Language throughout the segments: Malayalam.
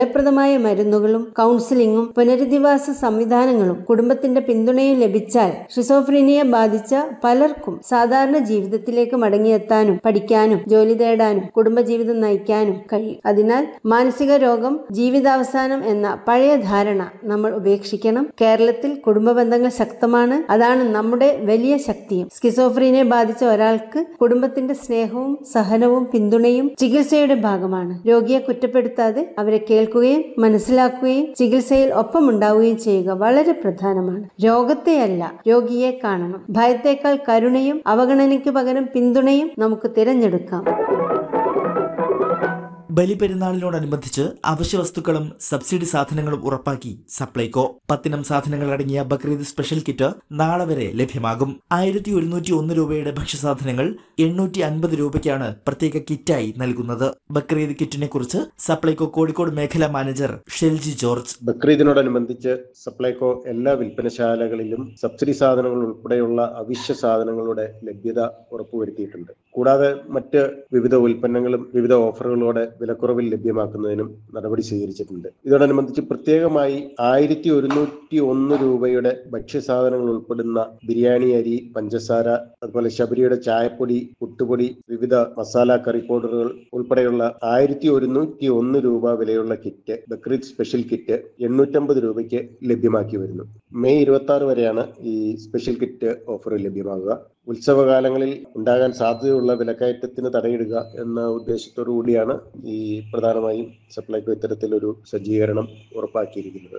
ഫലപ്രദമായ മരുന്നുകളും കൗൺസിലിംഗും പുനരധിവാസ സംവിധാനങ്ങളും കുടുംബത്തിന്റെ പിന്തുണയും ലഭിച്ചാൽ ഷിസോഫ്രീനിയ ബാധിച്ച പലർക്കും സാധാരണ ജീവിതത്തിലേക്ക് മടങ്ങിയെത്താനും പഠിക്കാനും ജോലി തേടാനും കുടുംബജീവിതം നയിക്കാനും കഴിയും അതിനാൽ മാനസിക രോഗം ജീവിതാവസാനം എന്ന പഴയ ധാരണ നമ്മൾ ഉപേക്ഷിക്കണം കേരളത്തിൽ കുടുംബ ബന്ധങ്ങൾ ശക്തമാണ് അതാണ് നമ്മുടെ വലിയ ശക്തിയും സ്കിസോഫ്രീനിയെ ബാധിച്ച ഒരാൾക്ക് കുടുംബത്തിന്റെ സ്നേഹവും സഹനവും പിന്തുണയും ചികിത്സയുടെ ഭാഗമാണ് രോഗിയെ കുറ്റപ്പെടുത്താതെ അവരെ കേൾക്കുകയും മനസ്സിലാക്കുകയും ചികിത്സയിൽ ഒപ്പമുണ്ടാവുകയും ചെയ്യുക വളരെ പ്രധാനമാണ് രോഗത്തെയല്ല രോഗിയെ കാണണം ഭയത്തേക്കാൾ കരുണയും അവഗണനയ്ക്ക് പകരം പിന്തുണയും നമുക്ക് തിരഞ്ഞെടുക്കാം ബലിപെരുന്നാളിനോടനുബന്ധിച്ച് അവശ്യ വസ്തുക്കളും സബ്സിഡി സാധനങ്ങളും ഉറപ്പാക്കി സപ്ലൈകോ പത്തിനം സാധനങ്ങൾ അടങ്ങിയ ബക്രീദ് സ്പെഷ്യൽ കിറ്റ് നാളെ വരെ ലഭ്യമാകും ആയിരത്തി ഒരുന്നൂറ്റി ഒന്ന് രൂപയുടെ ഭക്ഷ്യസാധനങ്ങൾ എണ്ണൂറ്റി അൻപത് രൂപയ്ക്കാണ് പ്രത്യേക കിറ്റായി നൽകുന്നത് ബക്രീദ് കിറ്റിനെ കുറിച്ച് സപ്ലൈകോ കോഴിക്കോട് മേഖലാ മാനേജർ ഷെൽജി ജോർജ് ബക്രീദിനോടനുബന്ധിച്ച് സപ്ലൈകോ എല്ലാ വിൽപ്പനശാലകളിലും സബ്സിഡി സാധനങ്ങൾ ഉൾപ്പെടെയുള്ള അവശ്യ സാധനങ്ങളുടെ ലഭ്യത ഉറപ്പുവരുത്തിയിട്ടുണ്ട് കൂടാതെ മറ്റ് വിവിധ ഉൽപ്പന്നങ്ങളും വിവിധ ഓഫറുകളോടെ വിലക്കുറവിൽ ലഭ്യമാക്കുന്നതിനും നടപടി സ്വീകരിച്ചിട്ടുണ്ട് ഇതോടനുബന്ധിച്ച് പ്രത്യേകമായി ആയിരത്തി ഒരുന്നൂറ്റി ഒന്ന് രൂപയുടെ ഭക്ഷ്യസാധനങ്ങൾ ഉൾപ്പെടുന്ന ബിരിയാണി അരി പഞ്ചസാര അതുപോലെ ശബരിയുടെ ചായപ്പൊടി പുട്ടുപൊടി വിവിധ മസാല കറി പൗഡറുകൾ ഉൾപ്പെടെയുള്ള ആയിരത്തി ഒരുന്നൂറ്റി ഒന്ന് രൂപ വിലയുള്ള കിറ്റ് ബക്രീദ് സ്പെഷ്യൽ കിറ്റ് എണ്ണൂറ്റമ്പത് രൂപയ്ക്ക് ലഭ്യമാക്കി വരുന്നു മെയ് ഇരുപത്തി ആറ് വരെയാണ് ഈ സ്പെഷ്യൽ കിറ്റ് ഓഫർ ലഭ്യമാകുക ഉത്സവകാലങ്ങളിൽ ഉണ്ടാകാൻ സാധ്യതയുള്ള വിലക്കയറ്റത്തിന് തടയിടുക എന്ന ഉദ്ദേശത്തോടു കൂടിയാണ് ഈ പ്രധാനമായും സപ്ലൈകോ ഇത്തരത്തിലൊരു സജ്ജീകരണം ഉറപ്പാക്കിയിരിക്കുന്നത്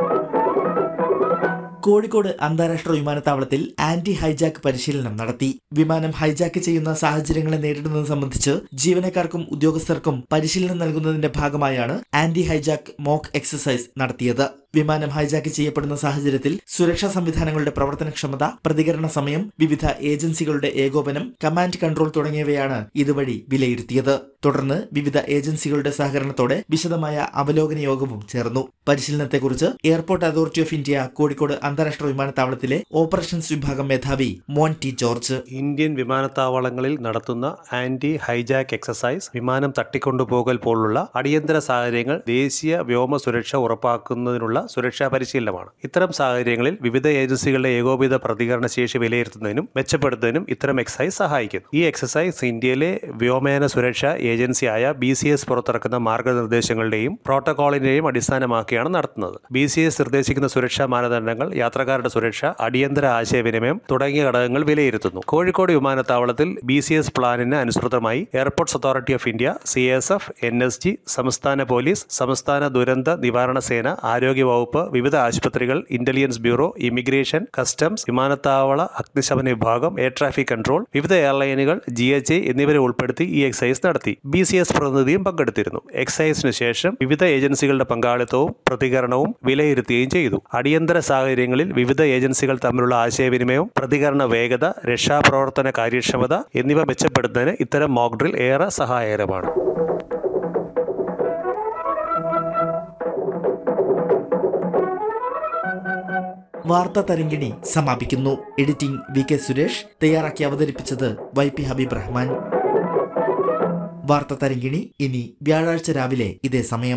കോഴിക്കോട് അന്താരാഷ്ട്ര വിമാനത്താവളത്തിൽ ആന്റി ഹൈജാക്ക് പരിശീലനം നടത്തി വിമാനം ഹൈജാക്ക് ചെയ്യുന്ന സാഹചര്യങ്ങളെ നേരിടുന്നത് സംബന്ധിച്ച് ജീവനക്കാർക്കും ഉദ്യോഗസ്ഥർക്കും പരിശീലനം നൽകുന്നതിന്റെ ഭാഗമായാണ് ആന്റി ഹൈജാക്ക് മോക്ക് എക്സസൈസ് നടത്തിയത് വിമാനം ഹൈജാക്ക് ചെയ്യപ്പെടുന്ന സാഹചര്യത്തിൽ സുരക്ഷാ സംവിധാനങ്ങളുടെ പ്രവർത്തനക്ഷമത പ്രതികരണ സമയം വിവിധ ഏജൻസികളുടെ ഏകോപനം കമാൻഡ് കൺട്രോൾ തുടങ്ങിയവയാണ് ഇതുവഴി വിലയിരുത്തിയത് തുടർന്ന് വിവിധ ഏജൻസികളുടെ സഹകരണത്തോടെ വിശദമായ അവലോകന യോഗവും ചേർന്നു പരിശീലനത്തെക്കുറിച്ച് airport authority of India Kozhikode അന്താരാഷ്ട്ര വിമാനത്താവളത്തിലെ ഓപ്പറേഷൻസ് വിഭാഗം മേധാവി മോൻ ടി ജോർജ് ഇന്ത്യൻ വിമാനത്താവളങ്ങളിൽ നടത്തുന്ന ആന്റി ഹൈജാക്ക് എക്സസൈസ് വിമാനം തട്ടിക്കൊണ്ടുപോകൽ പോലുള്ള അടിയന്തര സാഹചര്യങ്ങൾ ദേശീയ വ്യോമ സുരക്ഷ ഉറപ്പാക്കുന്നതിനുള്ള സുരക്ഷാ പരിശീലനമാണ് ഇത്തരം സാഹചര്യങ്ങളിൽ വിവിധ ഏജൻസികളുടെ ഏകോപിത പ്രതികരണ ശേഷി വിലയിരുത്തുന്നതിനും മെച്ചപ്പെടുത്തുന്നതിനും ഇത്തരം എക്സസൈസ് സഹായിക്കുന്നു ഈ എക്സസൈസ് ഇന്ത്യയിലെ വ്യോമയാന സുരക്ഷാ ഏജൻസിയായ ബി സി എസ് പുറത്തിറക്കുന്ന മാർഗനിർദ്ദേശങ്ങളുടെയും പ്രോട്ടോകോളിന്റെയും അടിസ്ഥാനമാക്കിയാണ് നടത്തുന്നത് ബി സി എസ് നിർദ്ദേശിക്കുന്ന സുരക്ഷാ മാനദണ്ഡങ്ങൾ യാത്രക്കാരുടെ സുരക്ഷ അടിയന്തര ആശയവിനിമയം തുടങ്ങിയ ഘടകങ്ങൾ വിലയിരുത്തുന്നു കോഴിക്കോട് വിമാനത്താവളത്തിൽ ബി സി എസ് പ്ലാനിന് അനുസൃതമായി airports authority of India C S F N S G സംസ്ഥാന പോലീസ് സംസ്ഥാന ദുരന്ത നിവാരണ സേന ആരോഗ്യ വകുപ്പ് വിവിധ ആശുപത്രികൾ ഇന്റലിജൻസ് ബ്യൂറോ ഇമിഗ്രേഷൻ കസ്റ്റംസ് വിമാനത്താവള അഗ്നിശമന വിഭാഗം എയർ ട്രാഫിക് കൺട്രോൾ വിവിധ എയർലൈനുകൾ ജി എച്ച് എ എന്നിവരെ ഉൾപ്പെടുത്തി ഈ എക്സൈസ് നടത്തി ബി സി എസ് പ്രതിനിധിയും പങ്കെടുത്തിരുന്നു എക്സൈസിന് ശേഷം വിവിധ ഏജൻസികളുടെ പങ്കാളിത്തവും പ്രതികരണവും വിലയിരുത്തുകയും ചെയ്തു അടിയന്തര സാഹചര്യങ്ങളിൽ വിവിധ ഏജൻസികൾ തമ്മിലുള്ള ആശയവിനിമയവും പ്രതികരണ വേഗത രക്ഷാപ്രവർത്തന കാര്യക്ഷമത എന്നിവ മെച്ചപ്പെടുത്തുന്നതിന് ഇത്തരം മോക്ക് ഡ്രിൽ ഏറെ സഹായകരമാണ് വാർത്താ തരങ്കിണി സമാപിക്കുന്നു എഡിറ്റിംഗ് വി കെ സുരേഷ് തയ്യാറാക്കി അവതരിപ്പിച്ചത് വൈ പി ഹബീബ് റഹ്മാൻ വാർത്താ തരങ്കിണി ഇനി വ്യാഴാഴ്ച രാവിലെ ഇതേ സമയം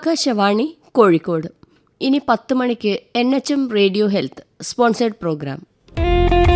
ആകാശവാണി കോഴിക്കോട് ഇനി പത്ത് മണിക്ക് N H M radio health sponsored programme